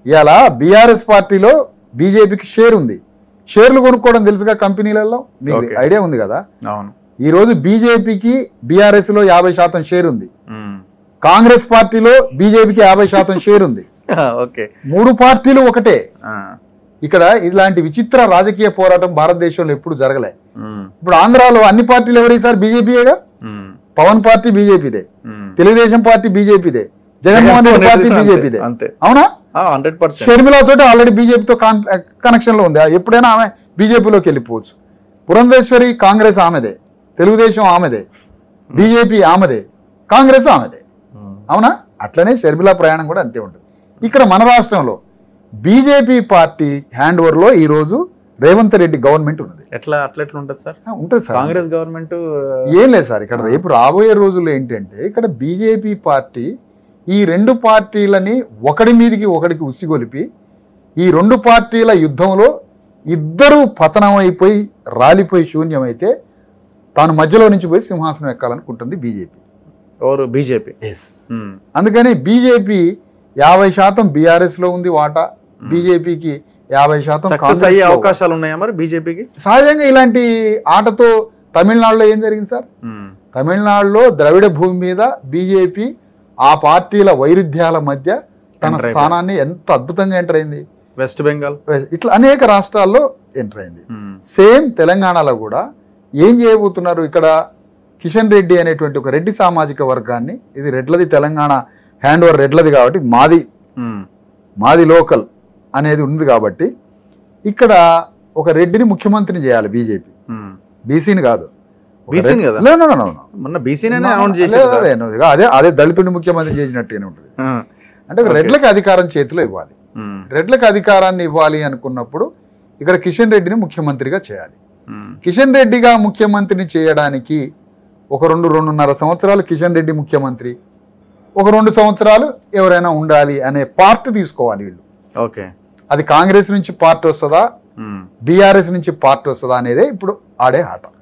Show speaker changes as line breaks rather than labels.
ఇవాళ బీఆర్ఎస్ పార్టీలో బీజేపీకి షేర్ ఉంది షేర్లు కొనుక్కోవడం తెలుసుగా కంపెనీలలో మీకు
Okay.
ఐడియా ఉంది కదా
అవును
ఈ రోజు బీజేపీకి బీఆర్ఎస్ లో యాభై శాతం షేర్ ఉంది
ఉమ్.
కాంగ్రెస్ పార్టీలో బీజేపీకి యాభై శాతం షేర్ ఉంది
ఓకే
మూడు పార్టీలు ఒకటే
ఆ.
ఇక్కడ ఇలాంటి విచిత్ర రాజకీయ పోరాటం భారతదేశంలో ఎప్పుడు జరగలే
ఉమ్.
ఇప్పుడు ఆంధ్రాలో అన్ని పార్టీలు ఎవరు సార్ బీజేపీయేగా
ఉమ్.
పవన్ పార్టీ బీజేపీదే
ఉమ్.
తెలుగుదేశం పార్టీ బీజేపీదే జగన్మోహన్ రెడ్డి పార్టీ
అంతే,
బీజేపీదే
అంతే
అవునా
హండ్రెడ్ పర్సెంట్
షర్మిల తోటి ఆల్రెడీ బీజేపీతో కనెక్షన్ లో ఉంది ఎప్పుడైనా ఆమె బీజేపీలోకి వెళ్ళిపోవచ్చు పురంధేశ్వరి కాంగ్రెస్ ఆమెదే తెలుగుదేశం ఆమెదే బీజేపీ ఆమెదే కాంగ్రెస్ ఆమెదే అవునా అట్లనే షర్మిల ప్రయాణం కూడా అంతే ఉంటుంది ఇక్కడ మన రాష్ట్రంలో బీజేపీ పార్టీ హ్యాండ్ ఓవర్లో ఈరోజు రేవంత్ రెడ్డి గవర్నమెంట్ ఉన్నది
ఎట్లా అట్లా ఎట్లా ఉంటుంది సార్
ఆ, ఉంటుంది సార్
కాంగ్రెస్ గవర్నమెంట్
ఏం లేదు సార్ ఇక్కడ రేపు రాబోయే రోజుల్లో ఏంటంటే ఇక్కడ బీజేపీ పార్టీ ఈ రెండు పార్టీలని ఒకడి మీదికి ఒకడికి ఉసిగొలిపి ఈ రెండు పార్టీల యుద్ధంలో ఇద్దరు పతనం అయిపోయి రాలిపోయి శూన్యమైతే తాను మధ్యలో నుంచి పోయి సింహాసనం ఎక్కాలనుకుంటుంది బీజేపీ
ఎవరు బీజేపీ
అందుకని బీజేపీ యాభై శాతం బీఆర్ఎస్ లో ఉంది వాటా బీజేపీకి యాభై శాతం
సక్సెస్
కాంగ్రెస్
అయ్యే
లో.
అవకాశాలు ఉన్నాయా మరి బీజేపీకి
సహజంగా ఇలాంటి ఆటతో తమిళనాడులో ఏం జరిగింది సార్ తమిళనాడులో ద్రవిడ భూమి మీద బీజేపీ ఆ పార్టీల వైరుధ్యాల మధ్య తన
Enter అయిపోయింది.
స్థానాన్ని ఎంత అద్భుతంగా ఎంటర్ అయింది
వెస్ట్ బెంగాల్
ఇట్లా అనేక రాష్ట్రాల్లో ఎంటర్ అయింది సేమ్ తెలంగాణలో కూడా ఏం చేయబోతున్నారు ఇక్కడ కిషన్ రెడ్డి అనేటువంటి ఒక రెడ్డి సామాజిక వర్గాన్ని ఇది రెడ్లది తెలంగాణ హ్యాండ్ ఓవర్ రెడ్లది కాబట్టి మాది మాది లోకల్ అనేది ఉంది కాబట్టి ఇక్కడ ఒక రెడ్డిని ముఖ్యమంత్రిని చేయాలి బీజేపీ బీసీని కాదు ఒక
బీసీని
రెడ్డి-
కదా?
లే, no, no, no, no.
మొన్న బీసీనే అనౌన్స్
లే,
చేశారు సార్
లే, no, ఇక అదే అదే దళితుడిని ముఖ్యమంత్రి చేసినట్టుగానే ఉంటుంది
ఆ.
అంటే ఒక
Okay.
రెడ్లకి అధికారం చేతిలో ఇవ్వాలి
ఉమ్.
రెడ్లకు అధికారాన్ని ఇవ్వాలి అనుకున్నప్పుడు ఇక్కడ కిషన్ రెడ్డిని ముఖ్యమంత్రిగా చేయాలి
ఉమ్.
కిషన్ రెడ్డిగా ముఖ్యమంత్రిని చేయడానికి ఒక రెండు రెండున్నర సంవత్సరాలు కిషన్ రెడ్డి ముఖ్యమంత్రి ఒక రెండు సంవత్సరాలు ఎవరైనా ఉండాలి అనే పార్ట్ తీసుకోవాలి వీళ్ళు
ఓకే
అది కాంగ్రెస్ నుంచి పార్ట్ వస్తుందా
ఉమ్.
బీఆర్ఎస్ నుంచి పార్ట్ వస్తుందా అనేదే ఇప్పుడు ఆడే ఆట